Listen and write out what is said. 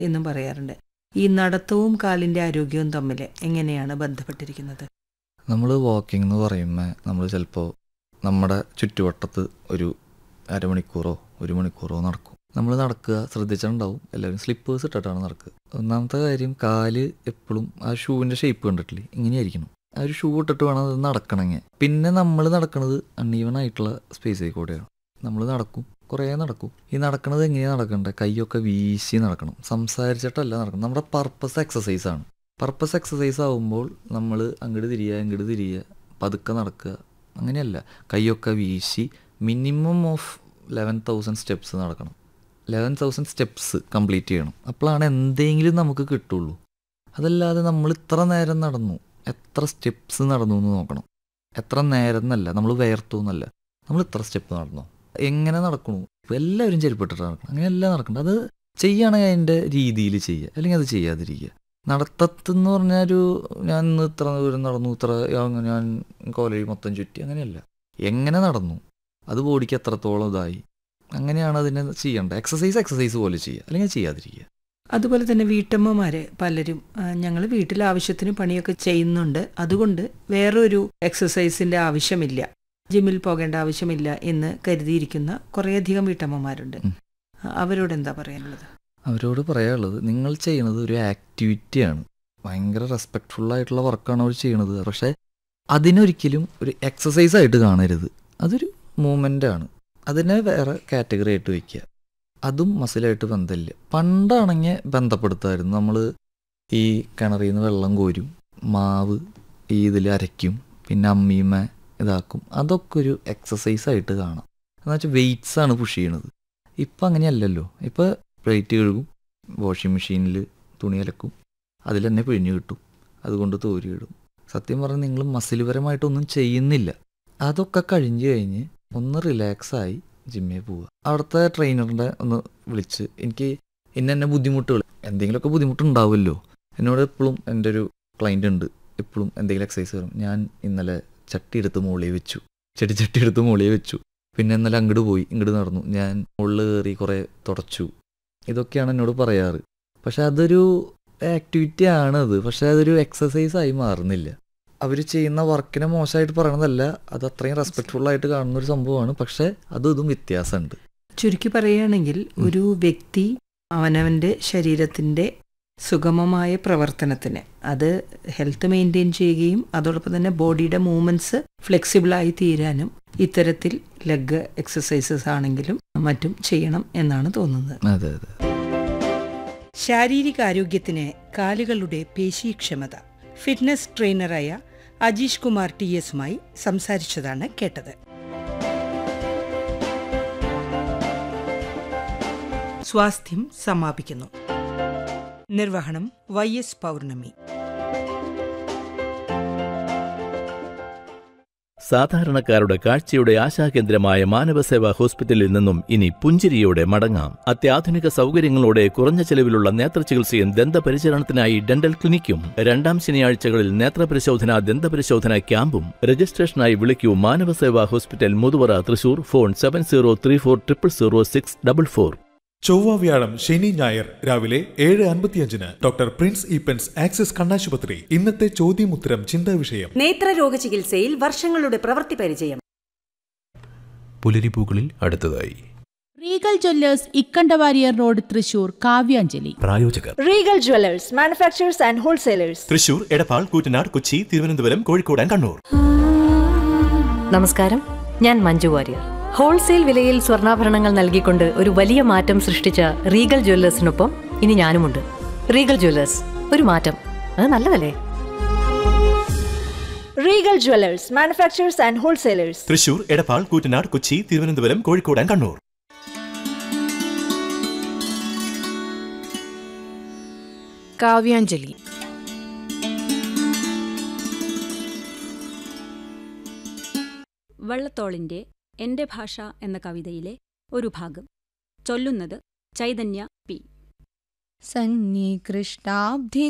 എന്നും പറയാറുണ്ട് ഈ നടത്തവും കാലിൻ്റെ ആരോഗ്യവും തമ്മിൽ എങ്ങനെയാണ് ബന്ധപ്പെട്ടിരിക്കുന്നത് നമ്മൾ വാക്കിംഗ് എന്ന് പറയുമ്പോൾ നമ്മൾ ചിലപ്പോൾ നമ്മുടെ ചുറ്റുവട്ടത്ത് ഒരു അരമണിക്കൂറോ ഒരു മണിക്കൂറോ നടക്കും നമ്മൾ നടക്കുക ശ്രദ്ധിച്ചിട്ടുണ്ടാവും എല്ലാവരും സ്ലിപ്പേഴ്സ് ഇട്ടിട്ടാണ് നടക്കുക ഒന്നാമത്തെ കാര്യം കാല് എപ്പോഴും ആ ഷൂവിൻ്റെ ഷേപ്പ് കണ്ടിട്ടില്ലേ ഇങ്ങനെയായിരിക്കണം ആ ഒരു ഷൂ ഇട്ടിട്ട് വേണം അത് നടക്കണമെങ്കിൽ പിന്നെ നമ്മൾ നടക്കുന്നത് അൺഈവൺ ആയിട്ടുള്ള സ്പേസിൽ കൂടെയാണ് നമ്മൾ നടക്കും കുറേ നടക്കും ഈ നടക്കണത് എങ്ങനെയാണ് നടക്കേണ്ടത് കൈയൊക്കെ വീശി നടക്കണം സംസാരിച്ചിട്ടല്ല നടക്കണം നമ്മുടെ പർപ്പസ് എക്സസൈസ് ആണ് പർപ്പസ് എക്സസൈസ് ആവുമ്പോൾ നമ്മൾ അങ്ങോട്ട് തിരിയുക ഇങ്ങോട്ട് തിരിയുക പതുക്കെ നടക്കുക അങ്ങനെയല്ല കൈയൊക്കെ വീശി minimum of eleven thousand steps നടക്കണം ലെവൻ തൗസൻഡ് സ്റ്റെപ്സ് കംപ്ലീറ്റ് ചെയ്യണം അപ്പോഴാണ് എന്തെങ്കിലും നമുക്ക് കിട്ടുള്ളൂ അതല്ലാതെ നമ്മൾ ഇത്ര നേരം നടന്നു എത്ര സ്റ്റെപ്സ് നടന്നു എന്ന് നോക്കണം എത്ര നേരം എന്നല്ല നമ്മൾ വേർത്തു എന്നല്ല നമ്മൾ ഇത്ര സ്റ്റെപ്പ് നടന്നു എങ്ങനെ നടക്കണു ഇപ്പം എല്ലാവരും ചെരുപ്പിട്ടിട്ട് നടക്കണം അങ്ങനെയല്ല നടക്കണം അത് ചെയ്യുകയാണെങ്കിൽ അതിൻ്റെ രീതിയിൽ ചെയ്യുക അല്ലെങ്കിൽ അത് ചെയ്യാതിരിക്കുക നടത്തത്തെന്ന് പറഞ്ഞാൽ ഒരു ഞാൻ ഇന്ന് ഇത്ര ദൂരം നടന്നു ഇത്ര അങ്ങ് ഞാൻ കോലേജ് മൊത്തം ചുറ്റി അങ്ങനെയല്ല എങ്ങനെ നടന്നു അത് ബോഡിക്ക് എത്രത്തോളം ഇതായി അങ്ങനെയാണ് അതിനെ ചെയ്യേണ്ടത് എക്സസൈസ് എക്സസൈസ് പോലെ ചെയ്യുക അല്ലെങ്കിൽ ചെയ്യാതിരിക്കുക അതുപോലെ തന്നെ വീട്ടമ്മമാർ പലരും ഞങ്ങൾ വീട്ടിൽ ആവശ്യത്തിന് പണിയൊക്കെ ചെയ്യുന്നുണ്ട് അതുകൊണ്ട് വേറൊരു എക്സസൈസിൻ്റെ ആവശ്യമില്ല ജിമ്മിൽ പോകേണ്ട ആവശ്യമില്ല എന്ന് കരുതിയിരിക്കുന്ന കുറേയധികം വീട്ടമ്മമാരുണ്ട് ഉം. അവരോട് എന്താ പറയാനുള്ളത് അവരോട് പറയാനുള്ളത് നിങ്ങൾ ചെയ്യുന്നത് ഒരു ആക്ടിവിറ്റിയാണ് ഭയങ്കര റെസ്പെക്ട്ഫുൾ ആയിട്ടുള്ള വർക്കാണ് അവർ ചെയ്യണത് പക്ഷേ അതിനൊരിക്കലും ഒരു എക്സസൈസ് ആയിട്ട് കാണരുത് അതൊരു മൂവ്മെൻ്റ് ആണ് അതിനെ വേറെ കാറ്റഗറി ആയിട്ട് വയ്ക്കുക അതും മസിലായിട്ട് ബന്ധമില്ല പണ്ടാണെങ്കിൽ ബന്ധപ്പെടുത്തായിരുന്നു നമ്മൾ ഈ കിണറിൽ നിന്ന് വെള്ളം കോരും മാവ് ഈ ഇതിൽ അരയ്ക്കും പിന്നെ അമ്മീമ ഇതാക്കും അതൊക്കെ ഒരു എക്സസൈസ് ആയിട്ട് കാണാം എന്ന് വെച്ചാൽ വെയ്റ്റ്സ് ആണ് പുഷ് ചെയ്യണത് ഇപ്പം അങ്ങനെയല്ലല്ലോ ഇപ്പം പ്ലേറ്റ് കഴുകും വാഷിംഗ് മെഷീനിൽ തുണി അലക്കും അതിൽ തന്നെ പിഴിഞ്ഞു കിട്ടും അതുകൊണ്ട് തോരി ഇടും സത്യം പറഞ്ഞാൽ നിങ്ങൾ മസിൽപരമായിട്ടൊന്നും ചെയ്യുന്നില്ല അതൊക്കെ കഴിഞ്ഞ് കഴിഞ്ഞ് ഒന്ന് റിലാക്സായി ജിമ്മിൽ പോവുക അവിടുത്തെ ട്രെയിനറിൻ്റെ ഒന്ന് വിളിച്ച് എനിക്ക് ഇന്ന എന്നെ ബുദ്ധിമുട്ടുകൾ എന്തെങ്കിലുമൊക്കെ ബുദ്ധിമുട്ടുണ്ടാവുമല്ലോ എന്നോട് എപ്പോഴും എൻ്റെ ഒരു ക്ലൈൻ്റ് ഉണ്ട് എപ്പോഴും എന്തെങ്കിലും എക്സസൈസ് വരും ഞാൻ ഇന്നലെ ചട്ടി എടുത്ത് മുകളിൽ വെച്ചു ചെടി ചട്ടി എടുത്ത് മുകളിൽ വെച്ചു പിന്നെ ഇന്നലെ അങ്ങോട്ട് പോയി ഇങ്ങോട്ട് നടന്നു ഞാൻ മുകളിൽ കയറി കുറേ തുടച്ചു ഇതൊക്കെയാണ് എന്നോട് പറയാറ് പക്ഷെ അതൊരു ആക്ടിവിറ്റി ആണത് പക്ഷെ അതൊരു എക്സസൈസ് ആയി മാറുന്നില്ല അവർ ചെയ്യുന്ന വർക്കിനെ മോശമായിട്ട് പറയണതല്ല അത് അത്രയും റെസ്പെക്ട്ഫുൾ ആയിട്ട് കാണുന്ന ഒരു സംഭവമാണ് പക്ഷെ അതും ഇതും വ്യത്യാസമുണ്ട് ചുരുക്കി പറയുകയാണെങ്കിൽ ഒരു വ്യക്തി അവനവൻ്റെ ശരീരത്തിൻ്റെ സുഗമമായ പ്രവർത്തനത്തിന് അത് ഹെൽത്ത് മെയിൻറ്റെയിൻ ചെയ്യുകയും അതോടൊപ്പം തന്നെ ബോഡിയുടെ മൂവ്മെൻറ്റ്സ് ഫ്ലെക്സിബിളായി തീരാനും ഇത്തരത്തിൽ ലെഗ് എക്സസൈസസ് ആണെങ്കിലും മറ്റും ചെയ്യണം എന്നാണ് തോന്നുന്നത് അതെ അതെ ശാരീരികാരോഗ്യത്തിന് കാലുകളുടെ പേശീക്ഷമത ഫിറ്റ്നസ് ട്രെയിനറായ അജീഷ് കുമാർ ടി എസുമായി സംസാരിച്ചതാണ് കേട്ടത് സ്വാസ്ഥ്യം സമാപിക്കുന്നു നിർവഹണം വൈ എസ് പൗർണമി സാധാരണക്കാരുടെ കാഴ്ചയുടെ ആശാകേന്ദ്രമായ മാനവസേവാ ഹോസ്പിറ്റലിൽ നിന്നും ഇനി പുഞ്ചിരിയോടെ മടങ്ങാം അത്യാധുനിക സൗകര്യങ്ങളോടെ കുറഞ്ഞ ചെലവിലുള്ള നേത്രചികിത്സയും ദന്തപരിചരണത്തിനായി ഡെന്റൽ ക്ലിനിക്കും രണ്ടാം ശനിയാഴ്ചകളിൽ നേത്രപരിശോധന ദന്തപരിശോധന ക്യാമ്പും രജിസ്ട്രേഷനായി വിളിക്കൂ Manavaseva hospital Muthuvara Thrissur phone seven zero three four triple zero six double four ചൊവ്വ വ്യാഴം ശനി ഞായർ രാവിലെ ഏഴ് അൻപത്തിയഞ്ചിന് ഡോക്ടർ പ്രിൻസ് ഈപ്പൻസ് ആക്സിസ് കണ്ണാശുപത്രി ഇന്നത്തെ ചോദ്യമുത്തരം ചിന്താ വിഷയം നേത്രരോഗ ചികിത്സയിൽ വർഷങ്ങളുടെ പ്രവൃത്തി പരിചയം പുലരിപ്പൂക്കളിൽ അടുത്തതായി Regal Jewellers Ikkandawarrier road Thrissur Kavyanjali പ്രായോജകർ Regal Jewellers manufacturers and wholesalers Thrissur Edappal Koottanad Kochi Thiruvananthapuram Kozhikode and Kannur നമസ്കാരം ഞാൻ മഞ്ജു വാര്യർ ഹോൾസെയിൽ വിലയിൽ സ്വർണ്ണാഭരണങ്ങൾ നൽകിക്കൊണ്ട് ഒരു വലിയ മാറ്റം സൃഷ്ടിച്ച റീഗൽ ജ്വല്ലേഴ്സിനൊപ്പം ഇനി ഞാനുമുണ്ട് റീഗൽ ജ്വല്ലേഴ്സ് ഒരു മാറ്റം അത് നല്ലതല്ലേ Regal Jewellers manufacturers and wholesalers Thrissur Edappal Koottanad Kochi Thiruvananthapuram Kozhikode and Kannur Kavyanjali വള്ളത്തോളിന്റെ എന്റെ ഭാഷ എന്ന കവിതയിലെ ഒരു ഭാഗം ചൊല്ലുന്നത് ചൈതന്യ പി സന്നികൃഷ്ടാബ്ധി